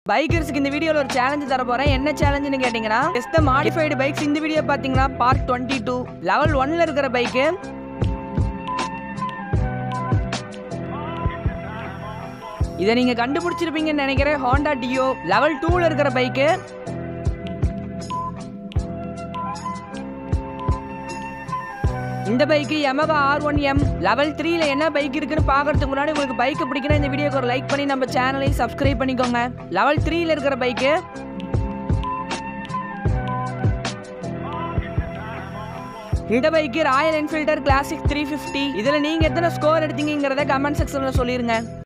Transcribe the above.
பைக்கர்ஸ்க்கு இந்த வீடியோல ஒரு சேலஞ்ச் தர போறேன் என்ன சேலஞ்சுன்னு கேட்டீங்கன்னா எஸ் த மாடிஃபைடு பைக்ஸ் இந்த வீடியோ பாத்தீங்கன்னா பார்ட் டுவெண்ட்டி டூ லெவல் ஒன்ல இருக்கிற பைக்கு இதை நீங்க கண்டுபிடிச்சிருப்பீங்கன்னு நினைக்கிறேன் ஹாண்டா டியோ லெவல் டூல இருக்கிற பைக்கு இந்த bike Yamaha R one M level த்ரீல என்ன பைக் இருக்குன்னு பார்க்கறதுக்கு முன்னாடி உங்களுக்கு பைக் பிடிக்கணும் இந்த வீடியோக்கு ஒரு லைக் பண்ணி நம்ம சேனலையும் சப்ஸ்கிரைப் பண்ணிக்கோங்க லெவல் த்ரீல இருக்கிற பைக்கு இந்த bike royal Enfield classic three fifty இதில் நீங்கள் எத்தனை ஸ்கோர் எடுத்தீங்கிறத கமெண்ட் செக்ஷனில் சொல்லிருங்க